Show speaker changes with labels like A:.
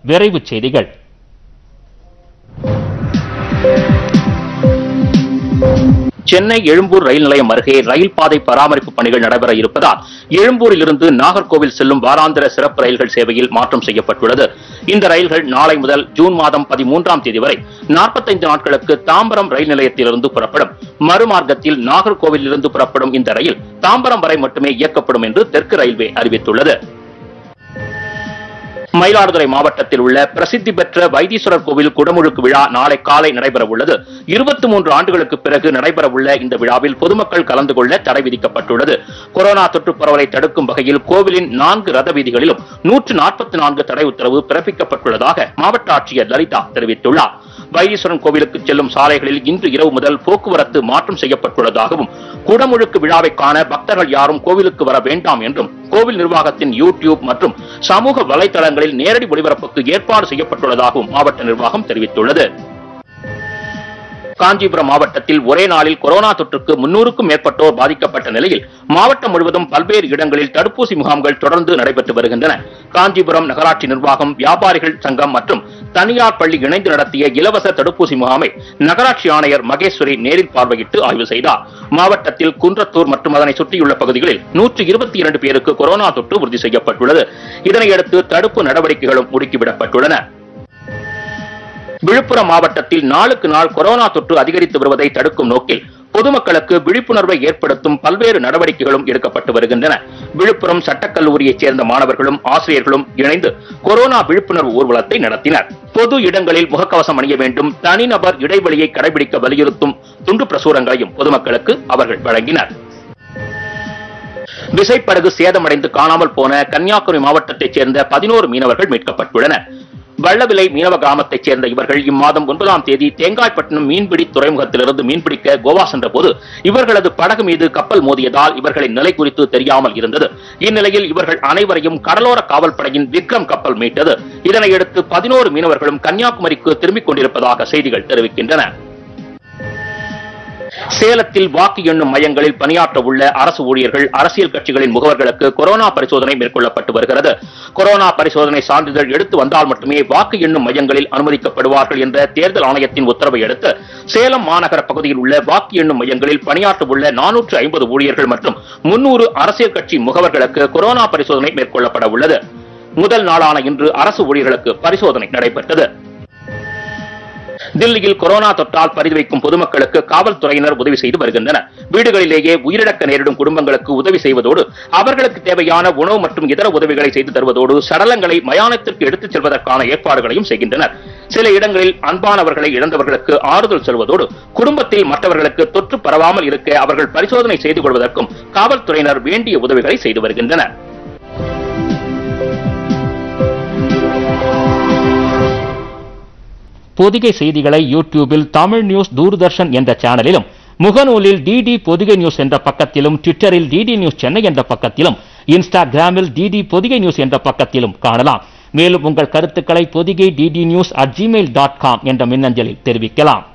A: விரைவுச் செய்திகள் சென்னை எழும்பூர் ரயில் நிலையம் அருகே ரயில் பாதை பராமரிப்பு பணிகள் நடைபெற இருப்பதால் எழும்பூரில் இருந்து நாகர்கோவில் செல்லும் வாராந்திர சிறப்பு ரயில்கள் சேவையில் மாற்றம் செய்யப்பட்டுள்ளது இந்த ரயில்கள் நாளை முதல் ஜூன் மாதம் பதிமூன்றாம் தேதி வரை 45 நாட்களுக்கு தாம்பரம் ரயில் நிலையத்திலிருந்து புறப்படும் மறுமார்க்கத்தில் நாகர்கோவிலில் இருந்து புறப்படும் இந்த ரயில் தாம்பரம் வரை மட்டுமே இயக்கப்படும் என்று தெற்கு ரயில்வே அறிவித்துள்ளது மயிலாடுதுறை மாவட்டத்தில் உள்ள பிரசித்தி பெற்ற வைத்தீஸ்வரர் கோவில் குடமுழுக்கு விழா நாளை காலை நடைபெற உள்ளது இருபத்தி மூன்று ஆண்டுகளுக்கு பிறகு நடைபெற உள்ள இந்த விழாவில் பொதுமக்கள் கலந்து கொள்ள தடை விதிக்கப்பட்டுள்ளது கொரோனா தொற்று பரவலை தடுக்கும் வகையில் கோவிலின் நான்கு ரத வீதிகளிலும் நூற்று நாற்பத்தி நான்கு தடை உத்தரவு பிறப்பிக்கப்பட்டுள்ளதாக மாவட்ட ஆட்சியர் லலிதா தெரிவித்துள்ளார் வைத்தீஸ்வரன் கோவிலுக்கு செல்லும் சாலைகளில் இன்று இரவு முதல் போக்குவரத்து மாற்றம் செய்யப்பட்டுள்ளதாகவும் குடமுழுக்கு விழாவை காண பக்தர்கள் யாரும் கோவிலுக்கு வர வேண்டாம் என்றும் கோவில் நிர்வாகத்தின் யூடியூப் மற்றும் சமூக வலைதளங்களில் நேரடி ஒளிபரப்புக்கு ஏற்பாடு செய்யப்பட்டுள்ளதாகவும் மாவட்ட நிர்வாகம் தெரிவித்துள்ளது காஞ்சிபுரம் மாவட்டத்தில் ஒரே நாளில் கொரோனா தொற்றுக்கு முன்னூறுக்கும் மேற்பட்டோர் பாதிக்கப்பட்ட நிலையில் மாவட்டம் முழுவதும் பல்வேறு இடங்களில் தடுப்பூசி முகாம்கள் தொடர்ந்து நடைபெற்று வருகின்றன காஞ்சிபுரம் நகராட்சி நிர்வாகம் வியாபாரிகள் சங்கம் மற்றும் தனியார் பள்ளி இணைந்து நடத்திய இலவச தடுப்பூசி முகாமை நகராட்சி ஆணையர் மகேஸ்வரி நேரில் பார்வையிட்டு ஆய்வு செய்தார் மாவட்டத்தில் குன்றத்தூர் மற்றும் அதனை சுற்றியுள்ள பகுதிகளில் நூற்று இருபத்தி இரண்டு பேருக்கு கொரோனா தொற்று உறுதி செய்யப்பட்டுள்ளது இதனையடுத்து தடுப்பு நடவடிக்கைகளும் முடுக்கிவிடப்பட்டுள்ளன விழுப்புரம் மாவட்டத்தில் நாளுக்கு நாள் கொரோனா தொற்று அதிகரித்து வருவதை தடுக்கும் நோக்கில் பொதுமக்களுக்கு விழிப்புணர்வை ஏற்படுத்தும் பல்வேறு நடவடிக்கைகளும் எடுக்கப்பட்டு வருகின்றன விழுப்புரம் சட்டக்கல்லூரியைச் சேர்ந்த மாணவர்களும் ஆசிரியர்களும் இணைந்து கொரோனா விழிப்புணர்வு ஊர்வலத்தை நடத்தினர் பொது இடங்களில் முகக்கவசம் அணிய வேண்டும் தனிநபர் இடைவெளியை கடைபிடிக்க வலியுறுத்தும் துண்டு பிரசுரங்களையும் பொதுமக்களுக்கு அவர்கள் வழங்கினர் விசைப்படகு சேதமடைந்து காணாமல் போன கன்னியாகுமரி மாவட்டத்தைச் சேர்ந்த பதினோரு மீனவர்கள் மீட்கப்பட்டுள்ளனர் வள்ளவிலை மீனவ கிராமத்தைச் சேர்ந்த இவர்கள் இம்மாதம் ஒன்பதாம் தேதி தேங்காய்பட்டினம் மீன்பிடி துறைமுகத்திலிருந்து மீன்பிடிக்க கோவா சென்றபோது இவர்களது படகு மீது கப்பல் மோதியதால் இவர்களின் நிலை குறித்து தெரியாமல் இருந்தது இந்நிலையில் இவர்கள் அனைவரையும் கடலோர காவல்படையின் விக்ரம் கப்பல் மீட்டது இதனையடுத்து பதினோரு மீனவர்களும் கன்னியாகுமரிக்கு திரும்பிக் கொண்டிருப்பதாக செய்திகள் தெரிவிக்கின்றன சேலத்தில் வாக்கு எண்ணும் மையங்களில் பணியாற்ற உள்ள அரசு ஊழியர்கள் அரசியல் கட்சிகளின் முகவர்களுக்கு கொரோனா பரிசோதனை மேற்கொள்ளப்பட்டு வருகிறது கொரோனா பரிசோதனை சான்றிதழ் எடுத்து வந்தால் மட்டுமே வாக்கு எண்ணும் மையங்களில் அனுமதிக்கப்படுவார்கள் என்ற தேர்தல் ஆணையத்தின் உத்தரவை அடுத்து சேலம் மாநகர பகுதியில் உள்ள வாக்கு எண்ணும் மையங்களில் பணியாற்ற உள்ள நானூற்று ஐம்பது ஊழியர்கள் மற்றும் முன்னூறு அரசியல் கட்சி முகவர்களுக்கு கொரோனா பரிசோதனை மேற்கொள்ளப்பட உள்ளது முதல் நாளான இன்று அரசு ஊழியர்களுக்கு பரிசோதனை நடைபெற்றது தில்லியில் கொரோனா தொற்றால் பரிந்துரைக்கும் பொதுமக்களுக்கு காவல்துறையினர் உதவி செய்து வருகின்றனர் வீடுகளிலேயே உயிரிழக்க நேரிடும் குடும்பங்களுக்கு உதவி செய்வதோடு அவர்களுக்கு தேவையான உணவு மற்றும் இதர உதவிகளை செய்து தருவதோடு சடலங்களை மயானத்திற்கு எடுத்துச் செல்வதற்கான ஏற்பாடுகளையும் செய்கின்றனர் சில இடங்களில் அன்பானவர்களை இழந்தவர்களுக்கு ஆறுதல் சொல்வதோடு குடும்பத்தில் மற்றவர்களுக்கு தொற்று பரவாமல் இருக்க அவர்கள் பரிசோதனை செய்து கொள்வதற்கும் காவல்துறையினர் வேண்டிய உதவிகளை செய்து வருகின்றனர் பொதிகை செய்திகளை யூடியூபில் தமிழ் நியூஸ் தூர்தர்ஷன் என்ற சேனலிலும் முகநூலில் டிடி பொதிகை நியூஸ் என்ற பக்கத்திலும் ட்விட்டரில் டிடி நியூஸ் சென்னை என்ற பக்கத்திலும் இன்ஸ்டாகிராமில் டிடி பொதிகை நியூஸ் என்ற பக்கத்திலும் காணலாம் மேலும் உங்கள் கருத்துக்களை Podhigai DD news at Gmail dot com என்ற மின்னஞ்சலில் தெரிவிக்கலாம்